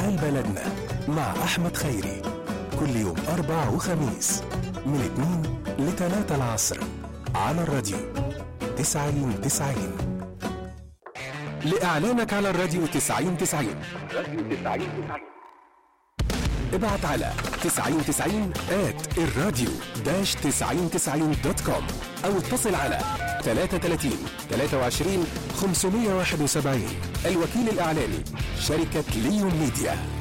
حال بلدنا مع أحمد خيري كل يوم أربع وخميس من 2 ل 3 العصر على الراديو 90 90 لإعلانك على الراديو 90 90 ابعت على 9090 at الراديو داش 9090 دوت كوم أو اتصل على 33 23 571 الوكيل الإعلاني شركة ليون ميديا